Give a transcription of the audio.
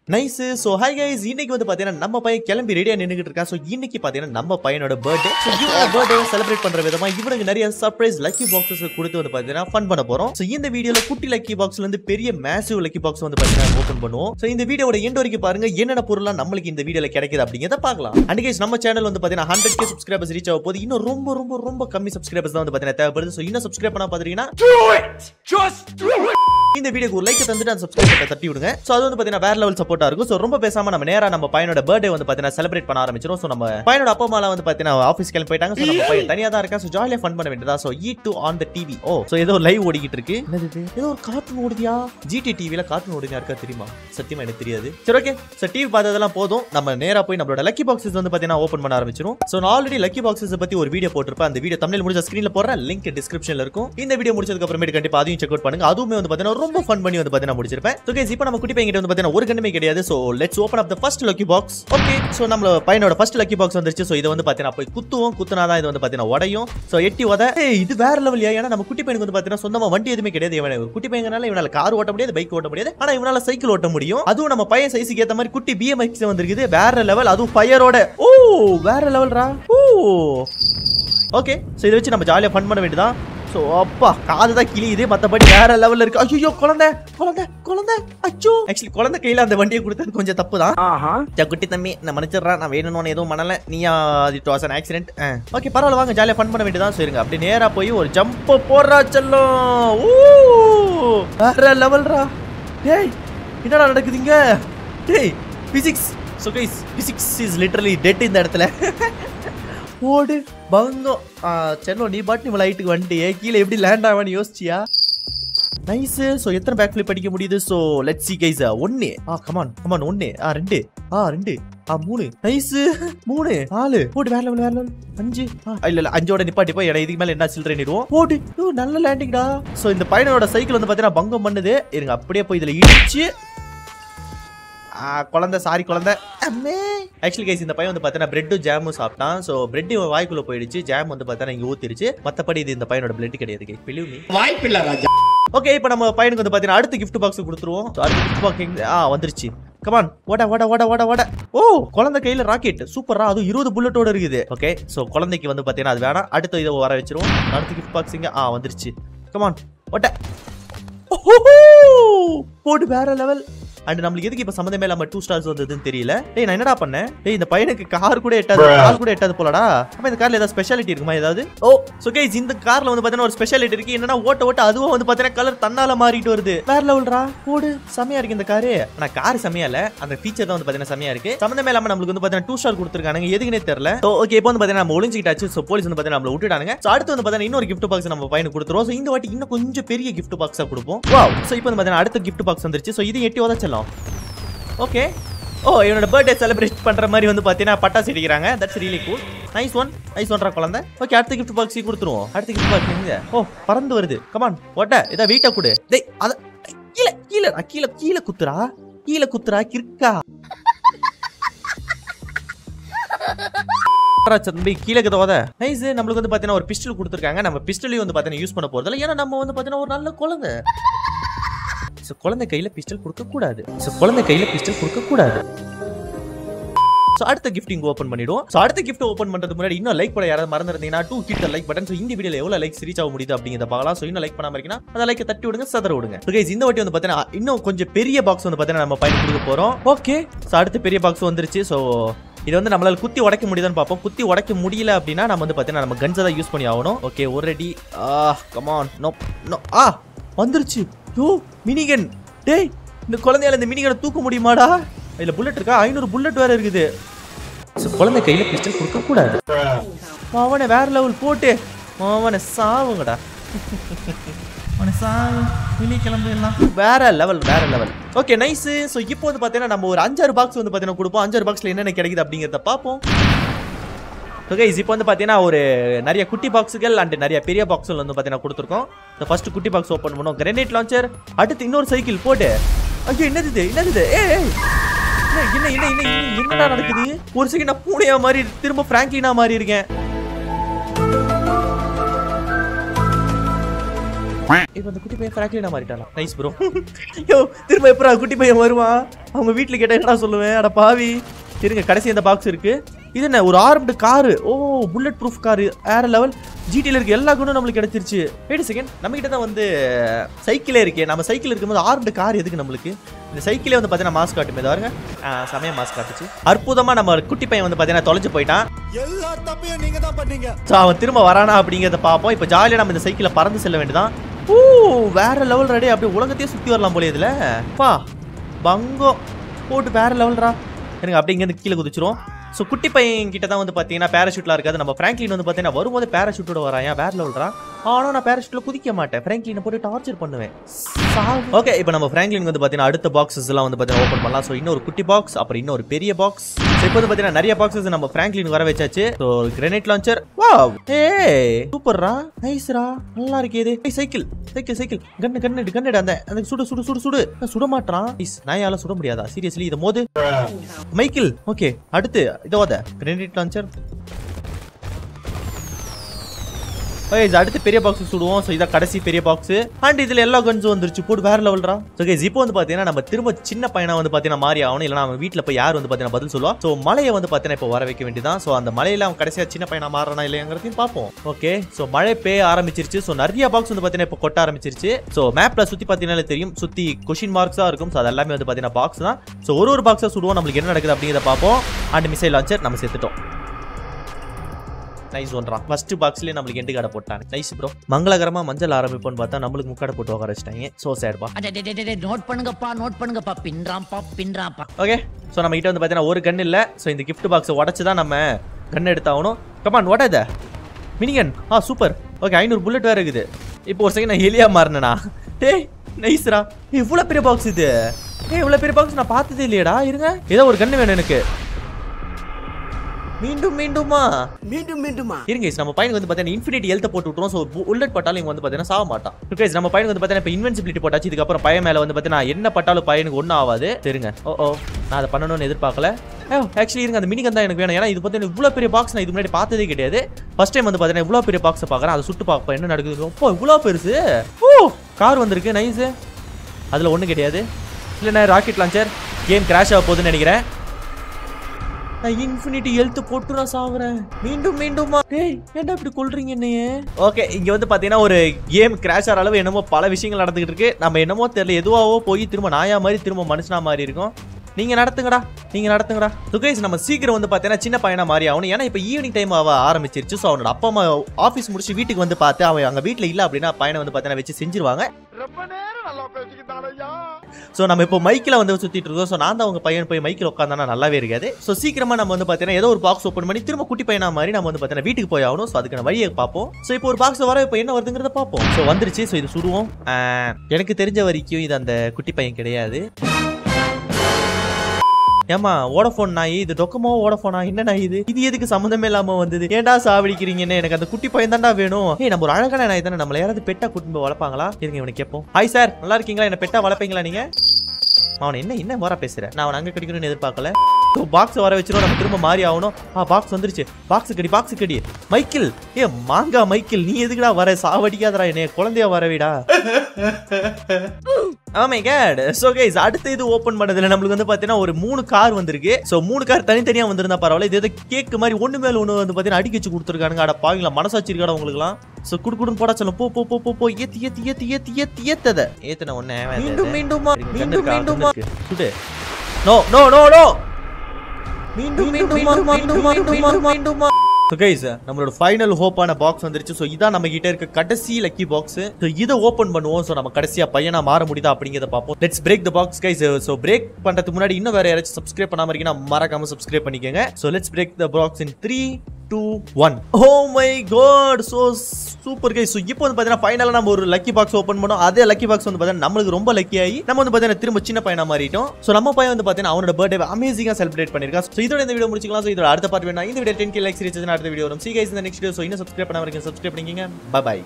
Nice so hi guys இன்னைக்கு வந்து பார்த்தீங்கன்னா நம்ம பையன் கிளம்பி ரெடியாக நின்றுட்டு இருக்கான் ஸோ இன்னைக்கு பார்த்தீங்கன்னா நம்ம பையனோட பர்த்டே ஸோ இவனோட பர்த்டே செலிப்ரேட் பண்ற விதமா இவனுக்கு நிறைய சர்ப்ரைஸ் லக்கி பாக்ஸஸ் கொடுத்து வந்து பார்த்தீங்கன்னா ஃபன் பண்ண போறோம் ஸோ இந்த வீடியோல குட்டி லக்கி பாக்ஸ்ல இருந்து பெரிய மேசிவ் லக்கி பாக்ஸ் வந்து பார்த்தீங்கன்னா ஓப்பன் பண்ணுவோம் ஸோ இந்த வீடியோட எண்ட் வரைக்கும் பாருங்க என்னென்ன பொருள்லாம் நம்மளுக்கு இந்த வீடியோல கிடைக்குது அப்படிங்கிறத பார்க்கலாம் அண்ட் கைஸ் நம்ம சேனல் வந்து பார்த்தீங்கன்னா ஹண்ட்ரட் கே சப்ஸ்கிரைபர்ஸ் ரீச் ஆக போது இன்னும் ரொம்ப ரொம்ப ரொம்ப கம்மி சப்ஸ்கிரைபர்ஸ் தான் வந்து பார்த்தீங்கன்னா தேவைப்படுது ஸோ இன்னும் சப்ஸ்கிரைப் பண்ணா பார்த்தீங்கன்னா இந்த வீடியோக்கு ஒரு லைக் தந்துட்டு அந்த சப்ஸ்கிரைப் பட்டனை தட்டி விடுங்க ஸோ அது வந்து பார்த்தீங்கன்னா வேற லெவல் சப்போர்ட்டா இருக்கும் ஸோ ரொம்ப பேசாம நம்ம நேரா நம்ம பையனோட பர்த்டே வந்து பார்த்தீங்கன்னா செலிப்ரேட் பண்ண ஆரம்பிச்சிடும் ஸோ நம்ம பையனோட அப்பா அம்மாலாம் வந்து பார்த்தீங்கன்னா ஆஃபீஸ் கிளம்பி போயிட்டாங்க ஸோ நம்ம பையன் தனியாக தான் இருக்கா ஸோ ஜாலியாக ஃபன் பண்ண வேண்டியதா ஸோ ஈ to on the TV oh so ஏதோ லைவ் ஓடிக்கிட்டு இருக்கு என்னது இது? ஏதோ ஒரு கார்ட்டூன் ஓடுதியா ஜிடி டிவில கார்ட்டூன் ஓடுதியா இருக்கா தெரியுமா சத்தியமா எனக்கு தெரியாது சரி ஓகே ஸோ டிவி பார்த்ததெல்லாம் போதும் நம்ம நேரா போய் நம்மளோட லக்கி பாக்ஸஸ் வந்து பார்த்தீங்கன்னா ஓப்பன் பண்ண ஆரம்பிச்சிடும் ஸோ நான் ஆல்ரெடி லக்கி பாக்ஸஸ் பத்தி ஒரு வீடியோ போட்டிருப்பேன் அந்த வீடியோ தமிழ் முடிஞ்ச ஸ்க்ரீன்ல போடுறேன் லிங்க் டிஸ்கிரிப்ஷன்ல இருக்கும் இந்த வீடியோ முடிச்சதுக்கு அப்புறமேட்டு கண்டிப்பா அதையும் செக் அவுட் பண்ணுங்க அதுவுமே வந்து பார்த்தீங்கன்னா ரொம்ப ஃபன் பண்ணி வந்து பார்த்தீங்கன்னா முடிச்சிருப்பேன் ஸோ கைஸ் இப்போ நம்ம குட்டி பையன் கிட்ட வந்து பார்த்தீங்கன்னா ஒரு கண்ணுமே கிடையாது so let's open up the first lucky box okay so நம்ம பையனோட ஃபர்ஸ்ட் லக்கி பாக்ஸ் வந்துருச்சு ஸோ இதை வந்து பார்த்தீங்கன்னா போய் குத்துவோம் குத்துனா தான் இது வந்து பார்த்தீங்கன்னா உடையும் ஸோ எட்டி உத ஏய், இது வேற லெவலியா ஏன்னா நம்ம குட்டி பையனுக்கு வந்து பார்த்தீங்கன்னா சொந்தமா வண்டி எதுவுமே கிடையாது இவன் ஒரு குட்டி பையனால இவனால கார் ஓட்ட முடியாது பைக் ஓட்ட முடியாது ஆனா இவனால சைக்கிள் ஓட்ட முடியும் அதுவும் நம்ம பையன் சைஸுக்கு ஏத்த மாதிரி குட்டி பிஎம்எக்ஸ் வந்திருக்குது வேற லெவல் அதுவும் ஃபயரோட ஓ வேற லெவல்ரா ஓ ஓகே ஸோ இதை வச்சு நம்ம ஜாலியாக ஃபன் பண்ண வேண்டியதான் ஸோ அப்பா காது தான் கிளியுது மற்றபடி வேற லெவலில் இருக்கு ஐயோ குழந்தை குழந்தை குழந்தை அச்சோ ஆக்சுவலி குழந்தை கையில் அந்த வண்டியை கொடுத்தது கொஞ்சம் தப்பு தான் சரி, குட்டி தம்பி நான் மன்னிச்சிடுறேன் நான் வேணும்னு எதுவும் பண்ணல நீயா it was an accident okay பரவாயில்ல வாங்க ஜாலியாக ஃபன் பண்ண வேண்டியதான் சரிங்க அப்படி நேரா போய் ஒரு ஜம்ப் போடுறா செல்லம் ஊ வேற லெவல்ரா டேய் என்னடா நடக்குதுங்க டேய் physics so guys physics is literally dead இந்த இடத்துல ஓடு பங்கம் ஆ, செல்லம் நீ பாட்டு இவ்வளோ ஹைட்டுக்கு வந்துட்டியே கீழே எப்படி லேண்ட் ஆவான்னு யோசிச்சியா நைஸ் ஸோ எத்தனை பேக் ஃபிளிப் படிக்க முடியுது ஸோ லெட் சி கைஸ் ஒன்னு ஆ கமான் கமான் ஒன்னு ஆ ரெண்டு ஆ ரெண்டு ஆ மூணு நைஸ் மூணு நாலு போடு வேற லெவல் வேற லெவல் அஞ்சு ஆ, இல்ல இல்ல அஞ்சோட நிப்பாட்டி போய் இடம் இதுக்கு மேல என்ன சில்லறை நிடுவோம் போடு ஓ, நல்ல லேண்டிங்டா ஸோ இந்த பையனோட சைக்கிள் வந்து பார்த்தீங்கன்னா பங்கம் பண்ணுது இருங்க அப்படியே போய் இதில் இடிச்சு ஆ, குழந்தை சாரி குழந்தை அம்மே ஆக்சுவலி கைஸ் இந்த பையன் வந்து பார்த்தீங்கன்னா பிரெட்டும் ஜாமும் சாப்பிட்டான் ஸோ பிரெட் வாய்க்குள்ள போயிடுச்சு ஜாம் வந்து பார்த்தீங்கன்னா இங்கே ஊத்திருச்சு மற்றபடி இது இந்த பையனோட பிளட் கிடையாது கை பிலிவ் மீ வாய்ப்பில்லை ராஜா ஓகே இப்போ நம்ம பையனுக்கு வந்து பார்த்தீங்கன்னா அடுத்த gift பாக்ஸ் கொடுத்துருவோம் So, அடுத்த gift பாக்ஸ் எங்க ஆ வந்துருச்சு கமான் ஓட ஓட ஓட ஓட ஓட ஓ குழந்தை கையில ராக்கெட் சூப்பரா அதுவும் இருபது புல்லட்டோட இருக்குது ஓகே ஸோ குழந்தைக்கு வந்து பார்த்தீங்கன்னா அது வேணாம் அடுத்த இதை வர வச்சிருவோம் அடுத்த gift பாக்ஸ் இங்க ஆ வந்துருச்சு கமான் ஓட்ட ஓஹோ போடு வேற லெவல் அண்ட் நம்மளுக்கு எதுக்கு இப்ப சம்மந்தமே இல்லாம டூ ஸ்டார்ஸ் வந்ததுன்னு தெரியல டேய் நான் என்னடா பண்ணேன் டேய் இந்த பையனுக்கு கார் கூட எட்டாது கார் கூட எட்டாது போலடா அப்ப இந்த கார்ல ஏதாவது ஸ்பெஷாலிட்டி இருக்குமா ஏதாவது ஓ சோ கைஸ் இந்த கார்ல வந்து பாத்தீங்கன்னா ஒரு ஸ்பெஷாலிட்டி இருக்கு என்னன்னா ஓட்ட ஓட்ட அதுவும் வந்து பாத்தீங்கன்னா கலர் தன்னால மாறிட்டு வருது வேற லெவல்ரா போடு செமையா இருக்கு இந்த காரு ஆனா கார் செமையா இல்ல அந்த ஃபீச்சர் தான் வந்து பாத்தீங்கன்னா செமையா இருக்கு சம்மந்தமே இல்லாம நம்மளுக்கு வந்து பாத்தீங்கன்னா டூ ஸ்டார் கொடுத்துருக்கானுங்க எதுக்குனே தெரியல ஸோ ஓகே இப்போ வந்து பாத்தீங்கன்னா நம்ம ஒளிஞ்சிக்கிட்டாச்சு ஸோ போலீஸ் வந்து பாத்தீங்கன்னா நம்மள விட்டுட்டானுங்க ஸோ அடுத்து வந்து பாத்தீங்கன்னா இன்னொரு gift பாக்ஸ் நம்ம பையனுக்கு கொடுத்துருவோம் ஸோ இந்த வாட்டி இன்னும் கொஞ்சம் பெரிய gift பாக்ஸா கொடுப்போம் வாவ் ஸோ இப்போ வந்து பாத்தீங்கன்னா அடுத்த gift பாக்ஸ் வந்துருச்சு ஸோ இது எட்டி உதச்சலாம் ஓகே ஓ இவனோட பர்த்டே செலிப்ரேட் பண்ற மாதிரி வந்து பாத்தீங்கன்னா பட்டாசு அடிக்கிறாங்க that's really cool nice one nice ஒன்றா குழந்தை ஓகே அடுத்த gift பாக்ஸ் கொடுத்துருவோம் அடுத்த gift பாக்ஸ் எங்க ஓ பறந்து வருது கமான் ஓட்ட இதை வீட்டை கொடு டேய் அத கீழே கீழே நான் கீழே கீழே குத்துறா கீழே குத்துறா கிறுக்கா போடா தம்பி கீழே கதவாத நைஸ் நம்மளுக்கு வந்து பாத்தீங்கன்னா ஒரு பிஸ்டல் கொடுத்துருக்காங்க நம்ம பிஸ்டலையும் வந்து பாத்தீங்கன்னா யூஸ் பண்ண போறதில்ல ஏன்னா நம்ம வந்து பாத்தீங்கன்னா ஒரு நல்ல குழந்தை ஸோ குழந்தை கையில பிஸ்டல் கொடுக்க கூடாது ஸோ குழந்தை கையில பிஸ்டல் கொடுக்க கூடாது ஸோ அடுத்த gift இங்க ஓப்பன் பண்ணிடுவோம் ஸோ அடுத்த gift ஓப்பன் பண்றதுக்கு முன்னாடி இன்னும் லைக் பண்ண யாராவது மறந்துருந்தீங்கன்னா to hit like button so இந்த வீடியோல எவ்வளவு லைக்ஸ் ரீச் ஆக முடியுது அப்படிங்கிறத பார்க்கலாம் ஸோ இன்னும் லைக் பண்ணாம இருக்கீங்கன்னா அந்த லைக்கை தட்டி விடுங்க சதற விடுங்க ஸோ guys, இந்த வாட்டி வந்து பார்த்தீங்கன்னா இன்னும் கொஞ்சம் பெரிய பாக்ஸ் வந்து பார்த்தீங்கன்னா நம்ம பயன் கொடுக்க போறோம் ஓகே ஸோ அடுத்த பெரிய பாக்ஸ் வந்துருச்சு ஸோ இது வந்து நம்மளால குத்தி உடைக்க முடியுதான்னு பார்ப்போம் குத்தி உடைக்க முடியல அப்படின்னா நம்ம வந்து பார்த்தீங்கன்னா நம்ம கன்ஸை தான் யூஸ் பண்ணி ஆகணும் ஓகே ஒரு ரெடி ஆ கமான் நோ நோ ஆ வந்துருச்சு யோ மினிகன் டேய் இந்த குழந்தையால இந்த மினிகனை தூக்க முடியுமாடா இதுல புல்லட் இருக்கா ஐநூறு புல்லட் வேற இருக்குது So, குழந்தை கையில பிஸ்டல் கொடுக்க கூடாது அவனை வேற லெவல் போட்டு அவனை சாவுங்கடா அவனை சாவு வெளியே கிளம்பு எல்லாம் வேற லெவல் வேற லெவல் ஓகே நைஸ் ஸோ இப்போ வந்து பார்த்தீங்கன்னா நம்ம ஒரு அஞ்சாறு பாக்ஸ் வந்து பார்த்தீங்கன்னா கொடுப்போம் அஞ்சாறு பாக்ஸ்ல என்னென்ன கிடைக்குது அப்படிங்கிறத பார்ப்போம் ஸோ கைஸ் இப்போ வந்து பார்த்தீங்கன்னா ஒரு நிறைய குட்டி பாக்ஸுகள் அண்ட் நிறைய பெரிய பாக்ஸுகள் வந்து பார்த்தீங்கன்னா கொடுத்துருக்கோம் ஸோ ஃபர்ஸ்ட் குட்டி பாக்ஸ் ஓப்பன் பண்ணுவோம் கிரனேட் லான்ச்சர் அடுத்து இன்னொரு சைக்கிள் போட்டு ஐயோ என்னது இது என்னது இது ஏய் ஏய். என்ன என்ன என்ன என்ன என்னடா நடக்குது ஒரு செகண்ட் நான் பூனையா மாதிரி திரும்ப பிராங்கினா மாதிரி இருக்கேன் இப்போ அந்த குட்டி பையன் ஃப்ராக்லினா மாறிட்டானா நைஸ் ப்ரோ யோ திரும்ப எப்பரா குட்டி பையன் வருவான் அவங்க வீட்டில் கேட்டால் என்னடா சொல்லுவேன் அட பாவி இருங்க கடைசி இந்த பாக்ஸ் இருக்கு இது என்ன ஒரு ஆர்ம்டு காரு ஓ bullet proof car air level ஜிடியில் இருக்க எல்லா குண்டும் நம்மளுக்கு கிடைச்சிருச்சு வெயிட் செகண்ட் நம்ம கிட்ட தான் வந்து சைக்கிளே இருக்கே நம்ம சைக்கிள் இருக்கும்போது ஆர்ம்டு கார் எதுக்கு நம்மளுக்கு இந்த சைக்கிளே வந்து பார்த்தீங்கன்னா மாஸ்க் காட்டுமே பாருங்க சமய மாஸ்க் காட்டுச்சு அற்புதமா நம்ம குட்டி பையன் வந்து பார்த்தீங்கன்னா தொலைஞ்சு போயிட்டான் எல்லா தப்பையும் நீங்க தான் பண்ணீங்க ஸோ அவன் திரும்ப வரானா அப்படிங்கிறத பார்ப்போம் இப்போ ஜாலியாக நம்ம இந்த சைக்கிளை பறந்து செல்ல வேண்டியதான் ஓ வேற லெவல் ரெடி அப்படியே உலகத்தையே சுற்றி வரலாம் போல இதில் பா பங்கம் போட்டு வேற லெவல்ரா எனக்கு அப்படியே இங்கேருந்து கீழே குதிச்சிரும் ஸோ குட்டி பையன் கிட்ட தான் வந்து பார்த்தீங்கன்னா பேராஷூட்லாம் இருக்காது நம்ம ஃப்ராங்க்லின் வந்து பார்த்தீங்கன்னா வரும்போது பேராஷூட்டோட வரான் ஏன் வேற லெவல்ரா ஆனால் நான் பேராஷூட்டில் குதிக்க மாட்டேன் ஃப்ராங்க்லினை போட்டு டார்ச்சர் பண்ணுவேன் ஓகே இப்போ நம்ம ஃப்ராங்க்லின் வந்து பார்த்தீங்கன்னா அடுத்த பாக்ஸஸ் எல்லாம் வந்து பார்த்தீங்கன்னா ஓப்பன் பண்ணலாம் ஸோ இன்னொரு குட்டி பாக்ஸ் அப்புறம் இன்னொரு பெரிய பாக்ஸ் ஸோ இப்போ வந்து பார்த்தீங்கன்னா நிறைய பாக்ஸஸ் நம்ம ஃப்ராங்க்லின் வர வச்சாச்சு ஸோ கிரனேட் லான்ச்சர் வா ஏ சூப்பர்ரா நைஸ்ரா நல்லா இருக்கே இது ஏய், சைக்கிள் சைக்கிள் சைக்கிள் கண்ணு கண்ணு கண்ணு அந்த அந்த சுடு சுடு சுடு சுடு நான் சுட மாட்டான் நாயால சுட முடியாதா சீரியஸ்லி இதை மோது மைக்கிள் ஓகே அடுத்து இதோத கிரனேட் லான்ச்சர் ஓகே இது அடுத்து பெரிய பாக்ஸ் சுடுவோம் ஸோ இதான் கடைசி பெரிய பாக்ஸ் அண்ட் இதுல எல்லா கன்ஸும் வந்துருச்சு போட்டு வேற லெவல்ரா ஸோ கைஸ் இப்போ வந்து பார்த்தீங்கன்னா நம்ம திரும்ப சின்ன பையனா வந்து பார்த்தீங்கன்னா மாறி ஆகணும் இல்லைனா அவன் வீட்டில் போய் யார் வந்து பார்த்தீங்கன்னா பதில் சொல்லுவா ஸோ மலையை வந்து பார்த்தீங்கன்னா இப்போ வர வைக்க வேண்டியதான் ஸோ அந்த மலையில அவன் கடைசியாக சின்ன பையனா மாறனா இல்லையாங்கிறதையும் பார்ப்போம் ஓகே ஸோ மழை பெய்ய ஆரம்பிச்சிருச்சு ஸோ நிறைய பாக்ஸ் வந்து பார்த்தீங்கன்னா இப்போ கொட்ட ஆரம்பிச்சிருச்சு ஸோ மேப்ல சுற்றி பார்த்தீங்கன்னா தெரியும் சுற்றி கொஷின் மார்க்ஸாக இருக்கும் ஸோ அது எல்லாமே வந்து பார்த்தீங்கன்னா பாக்ஸ் தான் ஸோ ஒரு ஒரு பாக்ஸாக சுடுவோம் நம்மளுக்கு என்ன நடக்குது அப்படிங்கிறத பார்ப்போம் அண்ட் மிசைல் லான்ச்சர் நம்ம சேர்த்துட்டோம் நைஸ் ஒன்றா ஃபர்ஸ்ட் பாக்ஸ்லயே நம்மளுக்கு எண்டு கார்டை போட்டாங்க நைஸ் ப்ரோ மங்களகரமா மஞ்சள் ஆரம்பிப்போம்னு பார்த்தா நம்மளுக்கு முக்காடை போட்டு உட்கார வச்சிட்டாங்க சோ சேட்பா அடடடடட, நோட் பண்ணுங்கப்பா நோட் பண்ணுங்கப்பா பின்றாம்பா பின்றாம்பா ஓகே ஸோ நம்ம கிட்ட வந்து பார்த்தீங்கன்னா ஒரு கன் இல்லை ஸோ இந்த கிஃப்ட் பாக்ஸை உடச்சு தான் நம்ம கன் எடுத்தாகணும் கமான் what இதை மினிகன் ஆ சூப்பர் ஓகே ஐநூறு புல்லட் வேற இருக்குது இப்போ ஒரு செகண்ட் நான் ஹெலியா மாறினேனா டேய் நைஸ்ரா இவ்வளோ பெரிய பாக்ஸ் இது ஏய் இவ்வளோ பெரிய பாக்ஸ் நான் பார்த்ததே இல்லையடா இருங்க ஏதோ ஒரு கன்று வேணும் எனக்கு மீண்டும் மீண்டுமா மீண்டும் மீண்டுமா இருங்க guys, நம்ம பையனுக்கு வந்து பார்த்தீங்கன்னா இன்ஃபினிட்டி ஹெல்த் போட்டு விட்டுரும் ஸோ புல்லட் பட்டாலும் இவங்க வந்து பார்த்தீங்கன்னா சாக மாட்டான் ஓகே நம்ம பையனுக்கு வந்து பார்த்தீங்கன்னா இப்போ இன்வென்சிபிலிட்டி போட்டாச்சு இதுக்கப்புறம் பையன் மேலே வந்து பார்த்தீங்கன்னா என்ன பட்டாலும் பையனுக்கு ஒன்றும் ஆகாது தெரியுங்க ஓ ஓ நான் அதை பண்ணணும்னு எதிர்பார்க்கல ஓ ஆக்சுவலி இருங்க அந்த மினி தான் எனக்கு வேணும் ஏன்னா இது பார்த்தீங்கன்னா இவ்வளோ பெரிய பாக்ஸ் நான் இது முன்னாடி பார்த்ததே கிடையாது ஃபர்ஸ்ட் டைம் வந்து பார்த்தீங்கன்னா இவ்வளோ பெரிய பாக்ஸை பார்க்குறேன் அதை சுட்டு பார்ப்பேன் என்ன நடக்குது அப்போ இவ்வளோ பெருசு ஓ கார் வந்திருக்கு நைஸு அதில் ஒன்றும் கிடையாது இல்லைண்ணா ராக்கெட் லான்ச்சர் கேம் கிராஷ் ஆக போகுதுன்னு நினைக்கிறேன் நான் இன்ஃபினிட்டி ஹெல்த் போட்டு நான் சாகுறேன் மீண்டும் மீண்டுமா டேய் என்ன இப்படி கொல்றீங்க என்னையே ஓகே இங்க வந்து பாத்தீங்கன்னா ஒரு கேம் கிராஷ் ஆகிற அளவு என்னமோ பல விஷயங்கள் நடந்துகிட்டு இருக்கு நம்ம என்னமோ தெரியல எதுவாவோ போய் திரும்ப நாயா மாதிரி திரும்ப மனுஷனா மாதிரி இருக்கும் நீங்க நடத்துங்கடா நீங்க நடத்துங்கடா சுகேஷ் நம்ம சீக்கிரம் வந்து பாத்தீங்கன்னா சின்ன பையனா மாறி ஆகணும் ஏன்னா இப்போ ஈவினிங் டைம் அவ ஆரம்பிச்சிருச்சு ஸோ அவனோட அப்பா அம்மா ஆஃபீஸ் முடிச்சு வீட்டுக்கு வந்து பார்த்து அவன் அங்க வீட்டில் இல்லை அப்படின்னா பையனை வந்து பாத்தீங்கன்னா வச்சு செஞ்சிருவாங்க ரொம்ப நேரம் நல்லா பேசிக்கிட்டான் ஐயா ஸோ நம்ம இப்போ மைக்கில் வந்து சுற்றிட்டு இருக்கோம் ஸோ நான் தான் உங்க பையன் போய் மைக்கில் உட்காந்தானா நல்லாவே இருக்காது ஸோ சீக்கிரமா நம்ம வந்து பார்த்தீங்கன்னா ஏதோ ஒரு பாக்ஸ் ஓப்பன் பண்ணி திரும்ப குட்டி பையனா மாதிரி நம்ம வந்து பார்த்தீங்கன்னா வீட்டுக்கு போய் ஆகணும் ஸோ அதுக்கான வழியை பார்ப்போம் ஸோ இப்போ ஒரு பாக்ஸ் வர இப்போ என்ன வருதுங்கிறத பார்ப்போம் ஸோ வந்துருச்சு ஸோ இது சுடுவோம் ஆஹ், எனக்கு தெரிஞ்ச வரைக்கும் இது அந்த குட்டி பையன் கிடையாது ஏமா ஓடஃபோன் நாய் இது டொக்கமோ ஓடஃபோனா என்ன நாய் இது இது எதுக்கு சம்மந்தமே இல்லாம வந்தது ஏன்டா சாவடிக்கிறீங்கன்னு எனக்கு அந்த குட்டி பையன் தான்டா வேணும் ஏய் நம்ம ஒரு அழகான நாய் தானே நம்மள யாராவது பெட்டா கூட்டிட்டு போய் வளர்ப்பாங்களா இருங்க இவனை கேட்போம் ஹாய் சார் நல்லா இருக்கீங்களா என்ன பெட்டா வளர்ப்பீங்களா நீங்க அவன் என்ன என்ன முறை பேசுற நான் அவன் அங்க கிடைக்கணும்னு எதிர்பார்க்கல பாக்ஸ் வர வச்சிரும் நம்ம திரும்ப மாறி ஆகணும் ஆ பாக்ஸ் வந்துருச்சு பாக்ஸ் கடி பாக்ஸ் கடி மைக்கிள் ஏ மாங்கா மைக்கிள் நீ எதுக்குடா வர சாவடிக்காதடா என்னைய குழந்தையா வரவிடா Oh my god so guys அடுத்து இது ஓபன் பண்ணதுல நம்மளுக்கு வந்து பாத்தீங்கன்னா ஒரு மூணு கார் வந்திருக்கு சோ மூணு கார் தனித்தனியா வந்திருந்தா பரவாயில்ல இது ஏதோ கேக் மாதிரி ஒண்ணு மேல ஒண்ணு வந்து பாத்தீங்கன்னா அடிக்க வச்சு கொடுத்துருக்கானுங்க அட பாவீங்களா மனசாட்சி இருக்காடா உங்களுக்குலாம் சோ குடு குடுன்னு போடா சொல்லும் போ போ போ போ போ ஏத்தி ஏத்தி ஏத்தி ஏத்தி ஏத்தி ஏத்தத ஏத்தன ஒண்ணே மீண்டும் மீண்டும் மீண்டும் மீண்டும் சுடு நோ நோ நோ நோ மீண்டும் மீண்டும் மீண்டும் மீண்டும் மீண்டும் ஸோ கைஸ் நம்மளோட ஃபைனல் ஹோப்பான பாக்ஸ் வந்துருச்சு ஸோ இதான் நம்ம கிட்ட இருக்க கடைசி லக்கி பாக்ஸ் ஸோ இதை ஓப்பன் பண்ணுவோம் ஸோ நம்ம கடைசியா பையனா மாற முடியுதா அப்படிங்கிறத பார்ப்போம் let's break the box guys so break பண்றதுக்கு முன்னாடி இன்னும் வேற யாராச்சும் சப்ஸ்கிரைப் பண்ணாம இருக்கீங்கன்னா மறக்காம சப்ஸ்கிரைப் பண்ணிக்கோங்க so let's break the box in three two one oh my god so super guys so இப்போ வந்து பார்த்தீங்கன்னா ஃபைனலாக நம்ம ஒரு லக்கி பாக்ஸ் ஓப்பன் பண்ணோம் அதே லக்கி பாக்ஸ் வந்து பார்த்தீங்கன்னா நம்மளுக்கு ரொம்ப லக்கி ஆகி நம்ம வந்து பார்த்தீங்கன்னா திரும்ப சின்ன பையனா மாறிட்டோம் ஸோ நம்ம பையன் வந்து பார்த்தீங்கன்னா அவனோட பர்த்டே அமேசிங்காக செலிப்ரேட் பண்ணிருக்கான் ஸோ இதோட இந்த வீடியோ முடிச்சிக்கலாம் ஸோ இதோட அடுத்த பார்ட் வேணா இந்த video ten K likes reach அடுத்த வீடியோ வரும் சி கைஸ் இந்த நெக்ஸ்ட் வீடியோ ஸோ இன்னும் சப்ஸ்கிரைப் பண்ணாம இருக்கீங்க சப்ஸ்கிரைப் பண்ணிக்கங்க பை